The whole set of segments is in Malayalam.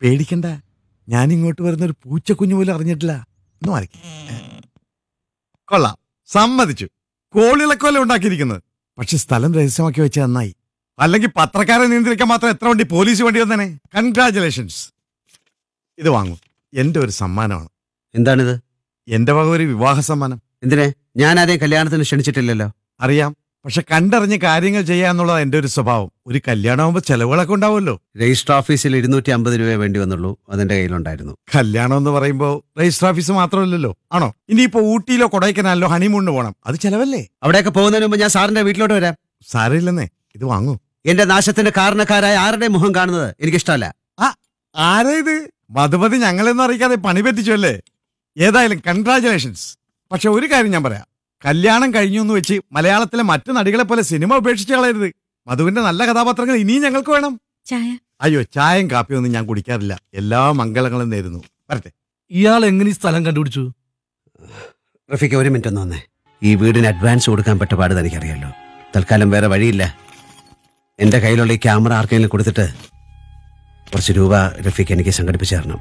പേടിക്കണ്ട ഞാൻ ഇങ്ങോട്ട് വരുന്ന ഒരു പൂച്ചക്കുഞ്ഞു പോലും അറിഞ്ഞിട്ടില്ല ഒന്ന് മാറിക്ക്. കൊള്ളാം സമ്മതിച്ചു കോളിളക്കോല ഉണ്ടാക്കിയിരിക്കുന്നത് പക്ഷെ സ്ഥലം രഹസ്യമാക്കി വെച്ച നന്നായി അല്ലെങ്കിൽ പത്രക്കാരെ നിയന്ത്രിക്കാൻ മാത്രം എത്ര വണ്ടി പോലീസ് വണ്ടി വന്നേനെ കൺഗ്രാചുലേഷൻസ് ഇത് വാങ്ങൂ എന്റെ ഒരു സമ്മാനമാണ് എന്താണിത് എന്റെ വക ഒരു വിവാഹ സമ്മാനം എന്തിനെ ഞാൻ ആരെയും കല്യാണത്തിന് ക്ഷണിച്ചിട്ടില്ലല്ലോ അറിയാം പക്ഷെ കണ്ടറിഞ്ഞ് കാര്യങ്ങൾ ചെയ്യാന്നുള്ളത് എന്റെ ഒരു സ്വഭാവം ഒരു കല്യാണമാകുമ്പോൾ ചെലവുകളൊക്കെ ഉണ്ടാവുമല്ലോ രജിസ്റ്റർ ഓഫീസിൽ ഇരുന്നൂറ്റി അമ്പത് രൂപ വേണ്ടി വന്നുള്ളൂ അതെന്റെ കയ്യിലുണ്ടായിരുന്നു കല്യാണം എന്ന് പറയുമ്പോ രജിസ്റ്റർ ഓഫീസ് മാത്രമല്ലല്ലോ ആണോ ഇനിയിപ്പോ ഊട്ടിയിലോ കൊടൈക്കനാലിലോ ഹണിമൂണിന് പോകണം അത് ചെലവല്ലേ അവിടെയൊക്കെ പോകുന്നതിന് മുമ്പ് ഞാൻ സാറിന്റെ വീട്ടിലോട്ട് വരാം സാരമില്ലെന്നേ ഇത് വാങ്ങൂ എന്റെ നാശത്തിന്റെ കാരണക്കാരായ ആരുടെ മുഖം കാണുന്നത് എനിക്കിഷ്ടമല്ല ആരാ ഇത് മധുമതി ഞങ്ങളെന്ന് അറിയിക്കാതെ പണി പറ്റിച്ചു അല്ലേ ഏതായാലും കൺഗ്രാചുലേഷൻസ് പക്ഷെ ഒരു കാര്യം ഞാൻ പറയാം കല്യാണം കഴിഞ്ഞു എന്ന് വെച്ച് മലയാളത്തിലെ മറ്റു നടികളെ പോലെ സിനിമ ഉപേക്ഷിച്ച് കളയരുത് മധുവിന്റെ നല്ല കഥാപാത്രങ്ങൾ ഇനിയും ഞങ്ങൾക്ക് വേണം ചായ അയ്യോ ചായയും കാപ്പിയും ഒന്നും ഞാൻ കുടിക്കാറില്ല എല്ലാ മംഗളങ്ങളും നേരുന്നു വരട്ടെ ഇയാൾ എങ്ങനെ ഈ സ്ഥലം കണ്ടുപിടിച്ചു റഫീക്ക് ഒരു മിനിറ്റ് ഒന്ന് വന്നേ ഈ വീടിന് അഡ്വാൻസ് കൊടുക്കാൻ പറ്റ പാട് എനിക്കറിയാലോ തൽക്കാലം വേറെ വഴിയില്ല എന്റെ കയ്യിലുള്ള ഈ ക്യാമറ ആർക്കെങ്കിലും കൊടുത്തിട്ട് കുറച്ച് രൂപ റഫീക്ക് എനിക്ക് സംഘടിപ്പിച്ചു തരണം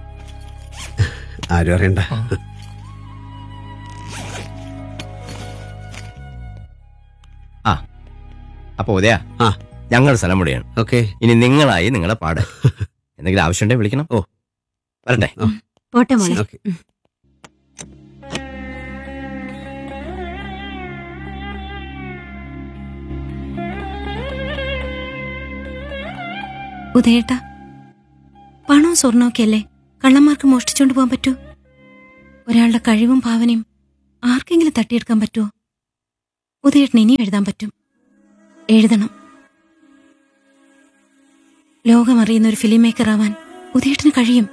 ആരും അറിയണ്ട അപ്പൊ ഉദയ ആ. ഞങ്ങളുടെ സ്ഥലം ഇവിടെയാണ് ഓക്കെ ഇനി നിങ്ങളായി നിങ്ങളെ പാട് എന്തെങ്കിലും ആവശ്യമുണ്ടെങ്കിൽ വിളിക്കണം ഓ. വരട്ടെ പോട്ടെ മോളെ ഓക്കെ ഉദയേട്ടാ പണവും സ്വർണമൊക്കെ അല്ലേ കള്ളന്മാർക്ക് മോഷ്ടിച്ചോണ്ട് പോകാൻ പറ്റൂ ഒരാളുടെ കഴിവും ഭാവനയും ആർക്കെങ്കിലും തട്ടിയെടുക്കാൻ പറ്റുമോ ഉദയേട്ടന് ഇനി എഴുതാൻ പറ്റും എഴുതണം ലോകമറിയുന്ന ഒരു ഫിലിം മേക്കർ ആവാൻ ഉദയേട്ടന് കഴിയും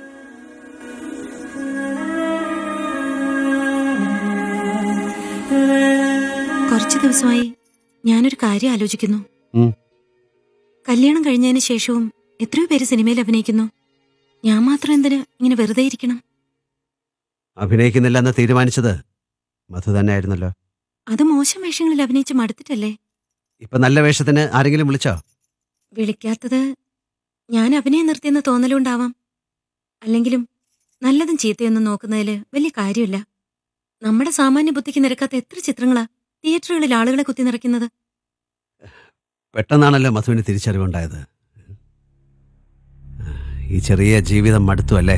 കുറച്ചു ദിവസമായി ഞാനൊരു കാര്യം ആലോചിക്കുന്നു ഉം. കല്യാണം കഴിഞ്ഞതിന് ശേഷവും എത്രയോ പേര് സിനിമയിൽ അഭിനയിക്കുന്നു ഞാൻ മാത്രം എന്തിന് ഇങ്ങനെ വെറുതെ ഇരിക്കണം അഭിനയിക്കുന്നില്ല എന്ന് തീരുമാനിച്ചത് മധു തന്നെ ആയിരുന്നല്ലോ അത് മോശം വേഷങ്ങളിൽ അഭിനയിച്ച് മടുത്തിട്ടല്ലേ ഇപ്പൊ നല്ല വേഷത്തിന് ആരെങ്കിലും വിളിച്ചോ വിളിക്കാത്തത് ഞാൻ അഭിനയം നിർത്തിയെന്ന് തോന്നലുണ്ടാവാം അല്ലെങ്കിലും നല്ലതും ചീത്തയൊന്നും നോക്കുന്നതിൽ വലിയ കാര്യമില്ല നമ്മുടെ സാമാന്യ ബുദ്ധിക്ക് നിരക്കാത്ത എത്ര ചിത്രങ്ങളാ തിയേറ്ററുകളിൽ ആളുകളെ കുത്തി നിറയ്ക്കുന്നത് പെട്ടെന്നാണല്ലോ മധുവിന് തിരിച്ചറിവുണ്ടായത് ഈ ചെറിയ ജീവിതം മടുത്തു അല്ലേ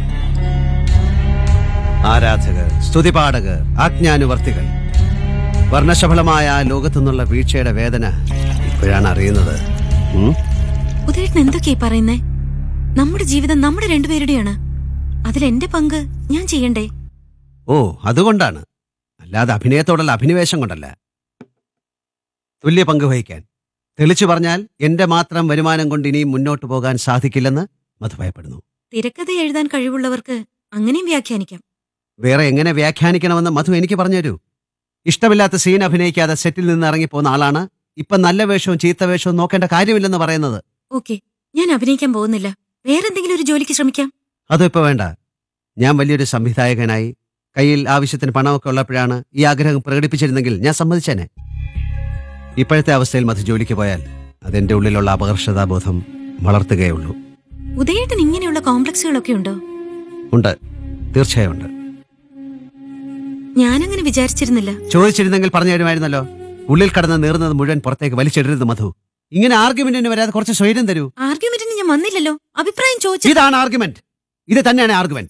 ആരാധകർ സ്തുതിപാഠകർ ആജ്ഞാനുവർത്തികൾ വർണ്ണശബളമായ ആ ലോകത്തു നിന്നുള്ള വീഴ്ചയുടെ വേദന ഇപ്പോഴാണ് അറിയുന്നത് ഉം? ഉദയേട്ടൻ എന്തൊക്കെയാ ഈ പറയുന്നേ നമ്മുടെ ജീവിതം നമ്മുടെ രണ്ടുപേരുടെയാണ് അതിൽ എന്റെ പങ്ക് ഞാൻ ചെയ്യണ്ടേ ഓ അതുകൊണ്ടാണ് അല്ലാതെ അഭിനയത്തോടുള്ള അഭിനിവേശം കൊണ്ടല്ല തുല്യ പങ്ക് വഹിക്കാൻ തെളിച്ചു പറഞ്ഞാൽ എന്റെ മാത്രം വരുമാനം കൊണ്ട് ഇനിയും മുന്നോട്ട് പോകാൻ സാധിക്കില്ലെന്ന് മധു ഭയപ്പെടുന്നു തിരക്കഥ എഴുതാൻ കഴിവുള്ളവർക്ക് അങ്ങനെയും വ്യാഖ്യാനിക്കാം വേറെ എങ്ങനെ വ്യാഖ്യാനിക്കണമെന്ന് മധു എനിക്ക് പറഞ്ഞുതരൂ ഇഷ്ടമില്ലാത്ത സീൻ അഭിനയിക്കാതെ സെറ്റിൽ നിന്ന് ഇറങ്ങിപ്പോന്ന ആളാണ് ഇപ്പൊ നല്ല വേഷവും ചീത്ത വേഷവും നോക്കേണ്ട കാര്യമില്ലെന്ന് പറയുന്നത് ഓക്കെ ഞാൻ അഭിനയിക്കാൻ പോകുന്നില്ല വേറെന്തെങ്കിലും ഒരു ജോലിക്ക് ശ്രമിക്കാം അതും ഇപ്പൊ വേണ്ട ഞാൻ വലിയൊരു സംവിധായകനായി കയ്യിൽ ആവശ്യത്തിന് പണമൊക്കെ ഉള്ളപ്പോഴാണ് ഈ ആഗ്രഹം പ്രകടിപ്പിച്ചിരുന്നെങ്കിൽ ഞാൻ സമ്മതിച്ചേനെ ഇപ്പോഴത്തെ അവസ്ഥയിൽ മധു ജോലിക്ക് പോയാൽ അതെന്റെ ഉള്ളിലുള്ള അപകർഷതാബോധം വളർത്തുകയുള്ളൂ ഉദയേട്ടൻ ഇങ്ങനെയുള്ള കോംപ്ലക്സുകളൊക്കെ ഉണ്ടോ ഉണ്ട് തീർച്ചയായും ഉണ്ട് ഞാനങ്ങനെ വിചാരിച്ചിരുന്നില്ല ചോദിച്ചിരുന്നെങ്കിൽ പറഞ്ഞു തരുമായിരുന്നല്ലോ ഉള്ളിൽ കടന്ന് നീറുന്നത് മുഴുവൻ പുറത്തേക്ക് വലിച്ചിടരുത് മധു ഇങ്ങനെ ആർഗ്യുമെന്റിന് വരാതെ കുറച്ച് സ്വൈര്യം തരൂ ആർഗ്യുമെന്റിന് ഞാൻ വന്നില്ലല്ലോ അഭിപ്രായം ചോദിച്ചു ഇതാണ് ആർഗ്യുമെന്റ് ഇത് തന്നെയാണ് ആർഗ്യുമെന്റ്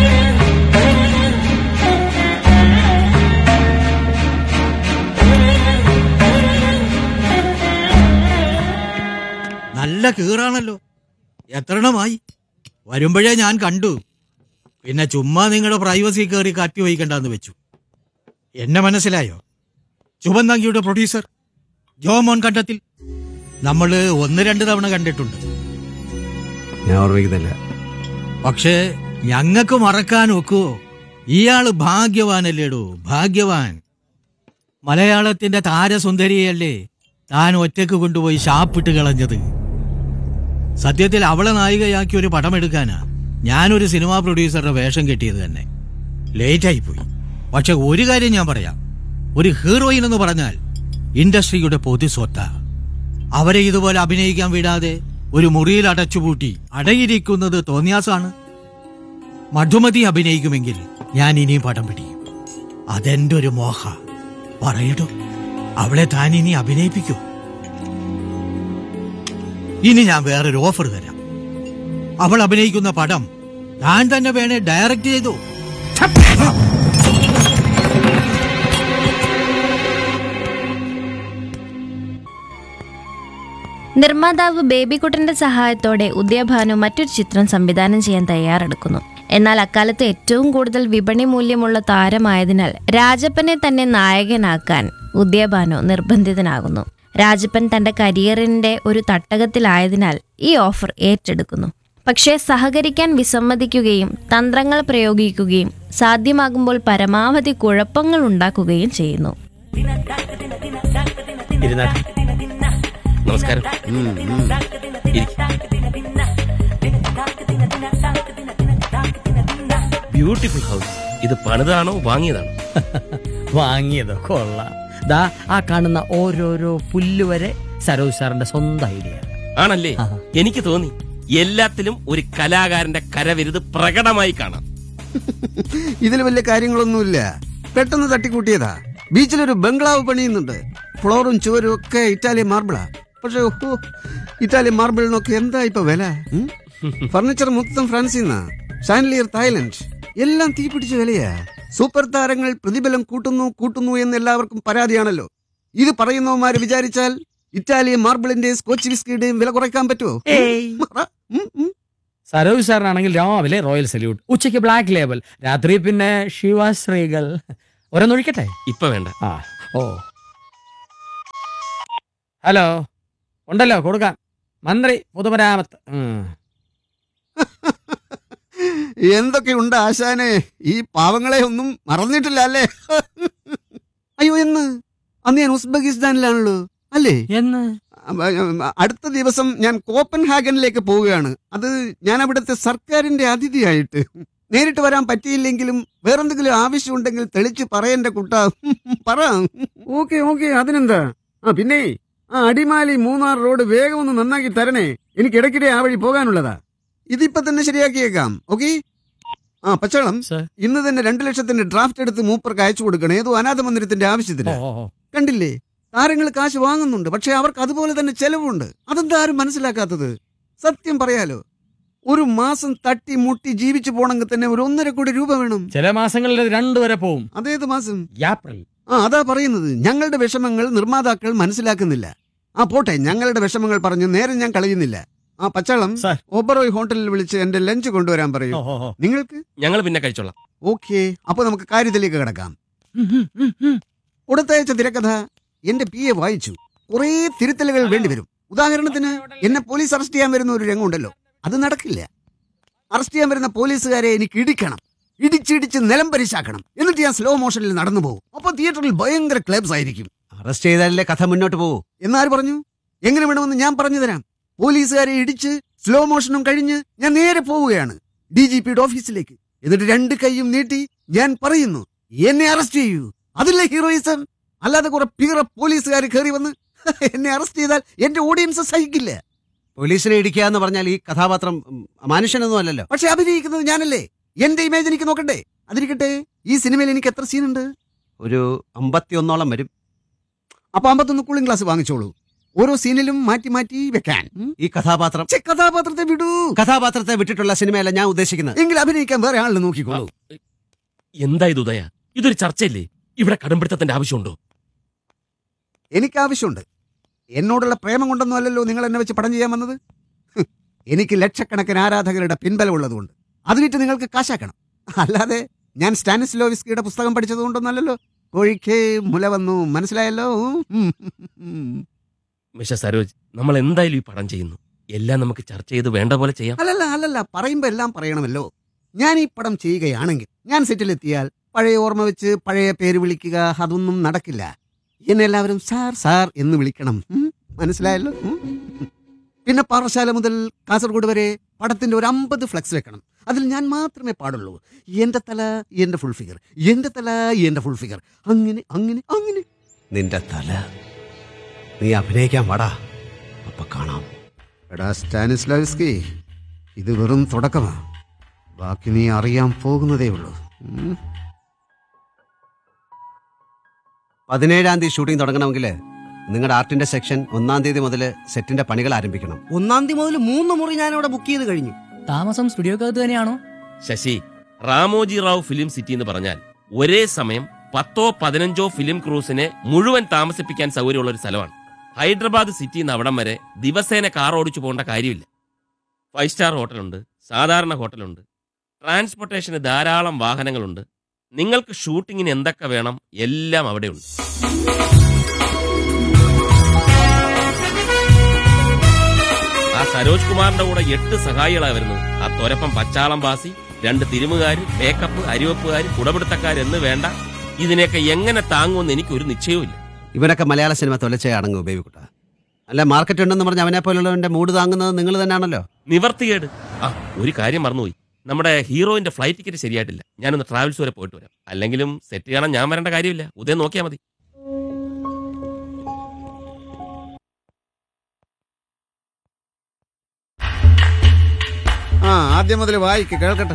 നല്ല കീറാണല്ലോ എത്രണ്ണമായി വരുമ്പോഴേ ഞാൻ കണ്ടു പിന്നെ ചുമ്മാ നിങ്ങളുടെ പ്രൈവസി കയറി കാറ്റ് വഹിക്കണ്ടെന്ന് വെച്ചു എന്നെ മനസ്സിലായോ ചുവന്നങ്കിയുടെ പ്രൊഡ്യൂസർ ജോമോൻ കണ്ടത്തിൽ നമ്മൾ ഒന്ന് രണ്ട് തവണ കണ്ടിട്ടുണ്ട് ഞാൻ ഓർമ്മിക്കുന്നില്ല പക്ഷേ ഞങ്ങൾക്ക് മറക്കാൻ ഒക്കുവോ ഇയാള് ഭാഗ്യവാനല്ലേടോ ഭാഗ്യവാൻ മലയാളത്തിന്റെ താരസുന്ദരിയല്ലേ താൻ ഒറ്റക്ക് കൊണ്ടുപോയി ഷാപ്പിട്ട് കളഞ്ഞത് സത്യത്തിൽ അവളെ നായികയാക്കി ഒരു പടം എടുക്കാനാ ഞാനൊരു സിനിമാ പ്രൊഡ്യൂസറുടെ വേഷം കെട്ടിയത് തന്നെ ലേറ്റായി പോയി പക്ഷെ ഒരു കാര്യം ഞാൻ പറയാം ഒരു ഹീറോയിൻ എന്ന് പറഞ്ഞാൽ ഇൻഡസ്ട്രിയുടെ പൊതു സ്വത്ത അവരെ ഇതുപോലെ അഭിനയിക്കാൻ വിടാതെ ഒരു മുറിയിൽ അടച്ചുപൂട്ടി അടയിരിക്കുന്നത് തോന്നിയാസാണ് മധുമതി അഭിനയിക്കുമെങ്കിൽ ഞാൻ ഇനിയും പടം പിടിക്കും അതെന്റെ ഒരു മോഹ പറയടോ അവളെ താൻ ഇനി അഭിനയിപ്പിക്കൂ ഇനി ഞാൻ വേറൊരു ഓഫർ തരാം അവൾ അഭിനയിക്കുന്ന പടം താൻ തന്നെ വേണേ ഡയറക്റ്റ് ചെയ്തു നിർമ്മാതാവ് ബേബിക്കുട്ടന്റെ സഹായത്തോടെ ഉദയഭാനു മറ്റൊരു ചിത്രം സംവിധാനം ചെയ്യാൻ തയ്യാറെടുക്കുന്നു എന്നാൽ അക്കാലത്ത് ഏറ്റവും കൂടുതൽ വിപണി മൂല്യമുള്ള താരമായതിനാൽ രാജപ്പനെ തന്നെ നായകനാക്കാൻ ഉദയഭാനു നിർബന്ധിതനാകുന്നു രാജപ്പൻ തന്റെ കരിയറിന്റെ ഒരു തട്ടകത്തിലായതിനാൽ ഈ ഓഫർ ഏറ്റെടുക്കുന്നു പക്ഷേ സഹകരിക്കാൻ വിസമ്മതിക്കുകയും തന്ത്രങ്ങൾ പ്രയോഗിക്കുകയും സാധ്യമാകുമ്പോൾ പരമാവധി കുഴപ്പങ്ങൾ ഉണ്ടാക്കുകയും ചെയ്യുന്നു ഇരുന്നാട്ടെ നമസ്കാരം ഇരിക്ക്. ബ്യൂട്ടിഫുൾ ഹൗസ് ഇത് പണിതാണോ വാങ്ങിയതാണോ വാങ്ങിയത് കൊള്ളാം ദാ ആ കാണുന്ന ഓരോരോ പുല്ല് വരെ സരോജ് സാറിന്റെ സ്വന്തം ഐഡിയ ആണല്ലേ ആ. എനിക്ക് തോന്നി എല്ലാത്തിലും ഒരു കലാകാരന്റെ കരവിരുത് പ്രകടമായി കാണാം ഇതിൽ വലിയ കാര്യങ്ങളൊന്നുമില്ല പെട്ടെന്ന് തട്ടിക്കൂട്ടിയതാ ബീച്ചിലൊരു ബംഗ്ലാവ് പണിയുന്നുണ്ട് ഫ്ലോറും ചുവരും ഒക്കെ ഇറ്റാലിയൻ മാർബിളാ പക്ഷെ ഓ ഇറ്റാലിയൻ മാർബിളിനൊക്കെ എന്താ ഇപ്പൊ വില ഉം? ഫർണിച്ചർ മൊത്തം ഫ്രാൻസിൽ നിന്നാ ഷാൻലിയർ തായ്ലൻഡ് എല്ലാം തീ പിടിച്ച വിലയാ സൂപ്പർ താരങ്ങൾ പ്രതിഫലം കൂട്ടുന്നു കൂട്ടുന്നു എന്ന് എല്ലാവർക്കും പരാതിയാണല്ലോ ഇത് പറയുന്നവന്മാര് വിചാരിച്ചാൽ ഇറ്റാലിയൻ മാർബിളിന്റെയും സ്കോച്ച് വിസ്കിയുടെയും വില കുറയ്ക്കാൻ പറ്റുമോ ഉം, ഉം. സരോജ് സാറിനാണെങ്കിൽ രാവിലെ റോയൽ സല്യൂട്ട് ഉച്ചയ്ക്ക് ബ്ലാക്ക് ലേബൽ രാത്രി പിന്നെ ശിവാശ്രീകൾ ഓരോന്നൊഴിക്കട്ടെ ഇപ്പൊ വേണ്ട ആ ഓ ഹലോ ഉണ്ടല്ലോ കൊടുക്കാം മന്ത്രി പൊതുമരാമത്ത് ഉം. എന്തൊക്കെയുണ്ട് ആശാനെ ഈ പാവങ്ങളെ ഒന്നും മറന്നിട്ടില്ല അല്ലേ അയ്യോ എന്ന് അന്ന് ഞാൻ ഉസ്ബെക്കിസ്ഥാനിലാണല്ലോ അല്ലേ എന്ന് അ- അ- അടുത്ത ദിവസം ഞാൻ കോപ്പൻഹാഗനിലേക്ക് പോവുകയാണ് അത് ഞാൻ അവിടുത്തെ സർക്കാരിന്റെ അതിഥിയായിട്ട് നേരിട്ട് വരാൻ പറ്റിയില്ലെങ്കിലും വേറെന്തെങ്കിലും ആവശ്യമുണ്ടെങ്കിൽ തെളിച്ച് പറയന്റെ കുട്ട പറ ഓക്കെ ഓക്കെ അതിനെന്താ ആ പിന്നെ ആ അടിമാലി മൂന്നാർ റോഡ് വേഗം ഒന്ന് നന്നാക്കി തരണേ എനിക്ക് ഇടയ്ക്കിടെ ആ വഴി പോകാനുള്ളതാ ഇതിപ്പോ തന്നെ ശരിയാക്കിയേക്കാം ഓക്കെ ആ പച്ചവളം സർ. ഇന്ന് തന്നെ രണ്ടു ലക്ഷത്തിന്റെ ഡ്രാഫ്റ്റ് എടുത്ത് മൂപ്പർക്ക് അയച്ചു കൊടുക്കണം ഏതോ അനാഥ മന്ദിരത്തിന്റെ ഓ, ആവശ്യത്തിന് ഓ, ഓ. കണ്ടില്ലേ താരങ്ങൾ കാശ് വാങ്ങുന്നുണ്ട് പക്ഷെ അവർക്ക് അതുപോലെ തന്നെ ചെലവുണ്ട് അതെന്താ ആരും മനസ്സിലാക്കാത്തത് സത്യം പറയാലോ ഒരു മാസം തട്ടി മുട്ടി ജീവിച്ചു പോണെങ്കിൽ തന്നെ ഒരു ഒന്നര കോടി രൂപ വേണം ചില മാസങ്ങളിൽ രണ്ടു വരെ പോവും അതേത് മാസം ഏപ്രിൽ ആ അതാ പറയുന്നത് ഞങ്ങളുടെ വിഷമങ്ങൾ നിർമ്മാതാക്കൾ മനസ്സിലാക്കുന്നില്ല ആ പോട്ടെ ഞങ്ങളുടെ വിഷമങ്ങൾ പറഞ്ഞു നേരെ ഞാൻ കളയുന്നില്ല ആ പച്ചാളം സാർ. ഒബറോയ് ഹോട്ടലിൽ വിളിച്ച് എന്റെ ലഞ്ച് കൊണ്ടുവരാൻ പറയൂ ഓ, ഓ, ഓ. നിങ്ങൾക്ക് ഞങ്ങൾ പിന്നെ കഴിച്ചോളാം ഓക്കെ അപ്പൊ നമുക്ക് കാര്യത്തിലേക്ക് കിടക്കാം ഉടത്തയച്ച തിരക്കഥ എന്റെ പി എ വായിച്ചു കുറേ തിരുത്തലുകൾ വേണ്ടിവരും ഉദാഹരണത്തിന് എന്നെ പോലീസ് അറസ്റ്റ് ചെയ്യാൻ വരുന്ന ഒരു രംഗമുണ്ടല്ലോ അത് നടക്കില്ല അറസ്റ്റ് ചെയ്യാൻ വരുന്ന പോലീസുകാരെ എനിക്ക് ഇടിക്കണം ഇടിച്ചിടിച്ച് നിലം പരിശാക്കണം എന്നിട്ട് ഞാൻ സ്ലോ മോഷനിൽ നടന്നു പോകും അപ്പൊ തിയേറ്ററിൽ ഭയങ്കര ക്ലബ്സ് ആയിരിക്കും അറസ്റ്റ് ചെയ്താലല്ലേ കഥ മുന്നോട്ട് പോകൂ എന്നാര് പറഞ്ഞു എങ്ങനെ വേണമെന്ന് ഞാൻ പറഞ്ഞു തരാം പോലീസുകാരെ ഇടിച്ച് സ്ലോ മോഷനും കഴിഞ്ഞ് ഞാൻ നേരെ പോവുകയാണ് ഡി ജി പിയുടെ ഓഫീസിലേക്ക് എന്നിട്ട് രണ്ട് കൈയും നീട്ടി ഞാൻ പറയുന്നു എന്നെ അറസ്റ്റ് ചെയ്യൂ അതില്ലേ ഹീറോയിസം അല്ലാതെ കുറെ പീറ പോലീസുകാർ കയറി വന്ന് എന്നെ അറസ്റ്റ് ചെയ്താൽ എന്റെ ഓഡിയൻസ് സഹിക്കില്ല പോലീസിനെ ഇടിക്കുക എന്ന് പറഞ്ഞാൽ ഈ കഥാപാത്രം ഉം, മനുഷ്യനൊന്നും അല്ലല്ലോ പക്ഷെ അഭിനയിക്കുന്നത് ഞാനല്ലേ എന്റെ ഇമേജ് എനിക്ക് നോക്കണ്ടേ അതിരിക്കട്ടെ ഈ സിനിമയിൽ എനിക്ക് എത്ര സീനുണ്ട് ഒരു അമ്പത്തിയൊന്നോളം വരും അപ്പൊ അമ്പത്തൊന്ന് കൂളിംഗ് ഗ്ലാസ് വാങ്ങിച്ചോളൂ ഓരോ സീനിലും മാറ്റി മാറ്റി വെക്കാൻ ഉം? ഈ കഥാപാത്രം ഛെ, കഥാപാത്രത്തെ വിടൂ കഥാപാത്രത്തെ വിട്ടിട്ടുള്ള സിനിമയല്ല ഞാൻ ഉദ്ദേശിക്കുന്നത് എങ്കിൽ അഭിനയിക്കാൻ വേറെ ആളിനെ നോക്കിക്കോളൂ എന്താ ഇത് ഉദയ ഇതൊരു ചർച്ചയല്ലേ ഇവിടെ കടമ്പിടുത്തത്തിന്റെ ആവശ്യമുണ്ടോ എനിക്ക് ആവശ്യമുണ്ട് എന്നോടുള്ള പ്രേമം കൊണ്ടൊന്നും അല്ലല്ലോ നിങ്ങൾ എന്നെ വെച്ച് പടം ചെയ്യാൻ വന്നത് ഹ്, എനിക്ക് ലക്ഷക്കണക്കിന് ആരാധകരുടെ പിൻബലമുള്ളതുകൊണ്ട് അത് വിറ്റ് നിങ്ങൾക്ക് കാശാക്കണം അല്ലാതെ ഞാൻ സ്റ്റാനിസ്ലോവിസ്കിയുടെ പുസ്തകം പഠിച്ചത് കൊണ്ടൊന്നല്ലല്ലോ കോഴിക്കേ മുല വന്നു മനസ്സിലായല്ലോ ഉം. മിസ്റ്റർ സരോജ് നമ്മൾ എന്തായാലും ഈ പടം ചെയ്യുന്നു എല്ലാം നമുക്ക് ചർച്ച ചെയ്ത് വേണ്ട പോലെ ചെയ്യാം അല്ലല്ല അല്ലല്ല പറയുമ്പോ എല്ലാം പറയണമല്ലോ ഞാൻ ഈ പടം ചെയ്യുകയാണെങ്കിൽ ഞാൻ സെറ്റിലെത്തിയാൽ പഴയ ഓർമ്മ വെച്ച് പഴയ പേര് വിളിക്കുക അതൊന്നും നടക്കില്ല എന്നെ എല്ലാവരും സാർ സാർ എന്ന് വിളിക്കണം ഉം? മനസ്സിലായല്ലോ ഉം? പിന്നെ പാറശാല മുതൽ കാസർഗോഡ് വരെ പടത്തിന്റെ ഒരു അമ്പത് ഫ്ലക്സ് വെക്കണം അതിൽ ഞാൻ മാത്രമേ പാടുള്ളൂ എന്റെ തല എന്റെ ഫുൾ ഫിഗർ എന്റെ തല എന്റെ ഫുൾ ഫിഗർ അങ്ങനെ അങ്ങനെ അങ്ങനെ നിന്റെ തല നീ അഭിനയിക്കാൻ വാടാ അപ്പൊ കാണാം എടാ സ്റ്റാനിസ്ലാവിസ്കി ഇത് വെറും തുടക്കമാ ബാക്കി നീ അറിയാൻ പോകുന്നതേ ഉള്ളൂ ഉം. പതിനേഴാം തീയതി ഷൂട്ടിംഗ് തുടങ്ങണമെങ്കിൽ നിങ്ങളുടെ ആർട്ടിന്റെ സെക്ഷൻ ഒന്നാം തീയതി മുതൽ സെറ്റിന്റെ പണികൾ ആരംഭിക്കണം ഒന്നാം തീയതി മുതൽ മൂന്ന് മുറി ഞാൻ ഇവിടെ ബുക്ക് ചെയ്ത് കഴിഞ്ഞു താമസം സ്റ്റുഡിയോക്കകത്ത് തന്നെയാണോ ശശി റാമോജി റാവു ഫിലിം സിറ്റി എന്ന് പറഞ്ഞാൽ ഒരേ സമയം പത്തോ പതിനഞ്ചോ ഫിലിം ക്രൂസിനെ മുഴുവൻ താമസിപ്പിക്കാൻ സൗകര്യമുള്ള ഒരു സ്ഥലമാണ് ഹൈദരാബാദ് സിറ്റിയിൽ നിന്ന് അവിടം വരെ ദിവസേന കാർ ഓടിച്ചു പോകേണ്ട കാര്യമില്ല ഫൈവ് സ്റ്റാർ ഹോട്ടലുണ്ട് സാധാരണ ഹോട്ടലുണ്ട് ട്രാൻസ്പോർട്ടേഷന് ധാരാളം വാഹനങ്ങളുണ്ട് നിങ്ങൾക്ക് ഷൂട്ടിങ്ങിന് എന്തൊക്കെ വേണം എല്ലാം അവിടെയുണ്ട് ആ സരോജ് കുമാറിന്റെ കൂടെ എട്ട് സഹായികളാണ് വരുന്നത് ആ തൊരപ്പം പച്ചാളം ബാസി രണ്ട് തിരുമുകാര് മേക്കപ്പ് അരിവപ്പുകാര് കുടപിടുത്തക്കാര് എന്ന് വേണ്ട ഇതിനെയൊക്കെ എങ്ങനെ താങ്ങുമെന്ന് എനിക്ക് ഒരു നിശ്ചയവുമില്ല ഇവനൊക്കെ മലയാള സിനിമ തൊലച്ചേ അടങ്ങും ഉപയോഗിക്കൂട്ട അല്ല മാർക്കറ്റ് ഉണ്ടെന്ന് പറഞ്ഞ് അവനെ പോലുള്ളവന്റെ മൂഡ് താങ്ങുന്നത് നിങ്ങൾ തന്നെയാണല്ലോ നിവർത്തികേട് ആ ഒരു കാര്യം മറന്നുപോയി നമ്മുടെ ഹീറോയിന്റെ ഫ്ലൈറ്റ് ടിക്കറ്റ് ശരിയായിട്ടില്ല ഞാനൊന്ന് ട്രാവൽസ് വരെ പോയിട്ട് വരാം അല്ലെങ്കിലും സെറ്റ് കാണാൻ ഞാൻ വരേണ്ട കാര്യമില്ല ഉദയം നോക്കിയാൽ മതി ആ ആദ്യം മുതൽ വായിക്ക് കേൾക്കട്ടെ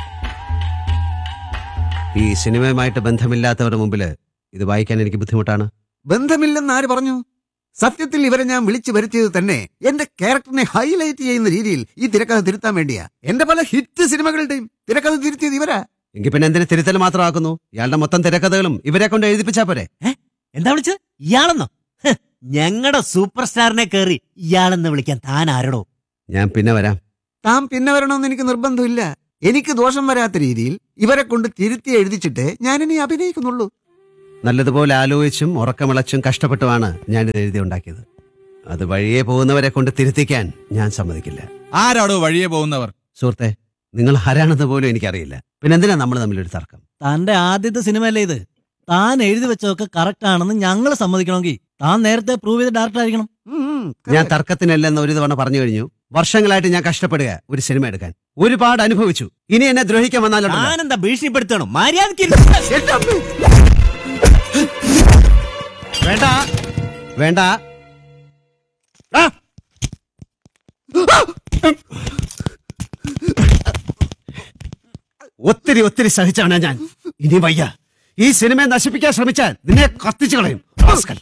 ഈ സിനിമയുമായിട്ട് ബന്ധമില്ലാത്തവരുടെ മുമ്പിൽ ഇത് വായിക്കാൻ എനിക്ക് ബുദ്ധിമുട്ടാണ് ബന്ധമില്ലെന്ന് ആര് പറഞ്ഞു സത്യത്തിൽ ഇവരെ ഞാൻ വിളിച്ചു വരുത്തിയത് തന്നെ എന്റെ ക്യാരക്ടറിനെ ഹൈലൈറ്റ് ചെയ്യുന്ന രീതിയിൽ ഈ തിരക്കഥ തിരുത്താൻ വേണ്ടിയാ എന്റെ പല ഹിറ്റ് സിനിമകളുടെയും തിരക്കഥ തിരുത്തിയത് ഇവരാ എങ്കിൽ പിന്നെ എന്തിന് തിരുത്തൽ മാത്രമാക്കുന്നു ഇയാളുടെ മൊത്തം തിരക്കഥകളും ഇവരെ കൊണ്ട് എഴുതിപ്പിച്ചാ പോരെ എന്താ വിളിച്ചത് ഇയാളെന്നോ ഹ്, ഞങ്ങളുടെ സൂപ്പർ സ്റ്റാറിനെ കയറി ഇയാളെന്ന് വിളിക്കാൻ താൻ ആരടോ ഞാൻ പിന്നെ വരാം താൻ പിന്നെ വരണമെന്ന് എനിക്ക് നിർബന്ധമില്ല എനിക്ക് ദോഷം വരാത്ത രീതിയിൽ ഇവരെ കൊണ്ട് തിരുത്തി എഴുതിച്ചിട്ട് ഞാനിനി അഭിനയിക്കുന്നുള്ളൂ നല്ലതുപോലെ ആലോചിച്ചും ഉറക്കമിളച്ചും കഷ്ടപ്പെട്ടുമാണ് ഞാനിത് എഴുതി ഉണ്ടാക്കിയത് അത് വഴിയെ പോകുന്നവരെ കൊണ്ട് തിരുത്തിക്കാൻ ഞാൻ സമ്മതിക്കില്ല ആരാടോ വഴിയെ പോകുന്നവർ സുഹൃത്തെ നിങ്ങൾ ആരാണെന്ന് പോലും എനിക്കറിയില്ല പിന്നെ എന്തിനാ നമ്മൾ തമ്മിലൊരു തർക്കം തന്റെ ആദ്യത്തെ സിനിമയല്ലേ ഇത് താൻ എഴുതി വെച്ചതൊക്കെ കറക്റ്റ് ആണെന്ന് ഞങ്ങൾ സമ്മതിക്കണമെങ്കിൽ താൻ നേരത്തെ പ്രൂവ് ചെയ്ത ഡയറക്ടർ ആയിരിക്കണം ഉം, ഞാൻ correct. തർക്കത്തിനല്ലെന്ന് ഒരു തവണ പറഞ്ഞു കഴിഞ്ഞു വർഷങ്ങളായിട്ട് ഞാൻ കഷ്ടപ്പെടുക ഒരു സിനിമ എടുക്കാൻ ഒരുപാട് അനുഭവിച്ചു ഇനി എന്നെ ദ്രോഹിക്കാൻ വന്നാലോ താനെന്താ ഭീഷണിപ്പെടുത്തണം മര്യാദക്ക് എന്റെ അമ്മേ. വേണ്ട വേണ്ട ഒത്തിരി ഒത്തിരി സഹിച്ചവനാ ഞാൻ ഇനി വയ്യ ഈ സിനിമയെ നശിപ്പിക്കാൻ ശ്രമിച്ചാൽ നിന്നെ കത്തിച്ചു കളയും റാസ്കൽ.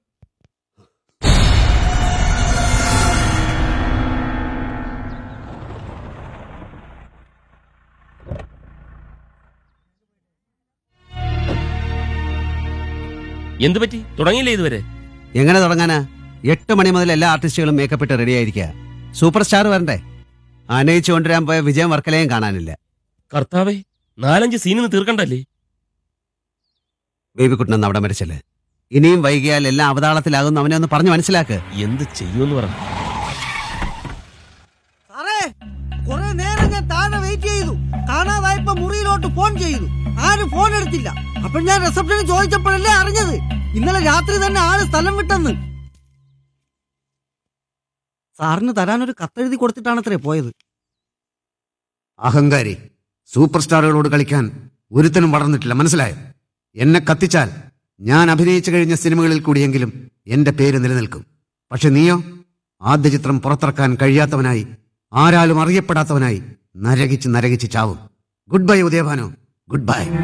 എന്ത് പറ്റി തുടങ്ങിയില്ലേ ഇതുവരെ എങ്ങനെ തുടങ്ങാനാ എട്ട് മണി മുതൽ എല്ലാ ആർട്ടിസ്റ്റുകളും മേക്കപ്പ് ഇട്ട് റെഡി ആയിരിക്കുക സൂപ്പർ സ്റ്റാർ വരണ്ടേ ആനയിച്ചു കൊണ്ടുവരാൻ പോയ വിജയം വർക്കലയും കാണാനില്ല കർത്താവേ നാലഞ്ച് സീനിന്ന് തീർക്കണ്ടല്ലേ ബേബിക്കുട്ടൻ അവിടെ മരിച്ചല്ലേ ഇനിയും വൈകിയാൽ എല്ലാം അവതാളത്തിലാകും അവനെ ഒന്ന് പറഞ്ഞു മനസ്സിലാക്ക് എന്ത് ചെയ്യുമെന്ന് പറഞ്ഞു സാറേ കുറെ നേരം ഞാൻ താഴെ വെയിറ്റ് ചെയ്തു കാണാതായപ്പോ മുറിയിലോട്ട് ഫോൺ ചെയ്തു ആരും ഫോൺ എടുത്തില്ല അപ്പൊ ഞാൻ റിസപ്ഷനിൽ ചോദിച്ചപ്പോഴല്ലേ അറിഞ്ഞത് ഇന്നലെ രാത്രി തന്നെ ആള് സ്ഥലം വിട്ടെന്ന് സാറിന് തരാനൊരു കത്തെഴുതി കൊടുത്തിട്ടാണത്രേ പോയത് അഹങ്കാരി സൂപ്പർ സ്റ്റാറുകളോട് കളിക്കാൻ ഒരുത്തനും വളർന്നിട്ടില്ല മനസ്സിലായോ എന്നെ കത്തിച്ചാൽ ഞാൻ അഭിനയിച്ചു കഴിഞ്ഞ സിനിമകളിൽ കൂടിയെങ്കിലും എന്റെ പേര് നിലനിൽക്കും പക്ഷെ നീയോ ആദ്യ ചിത്രം പുറത്തിറക്കാൻ കഴിയാത്തവനായി ആരാലും അറിയപ്പെടാത്തവനായി നരകിച്ച് നരകിച്ച് ചാവും goodbye Udayabhanu good bye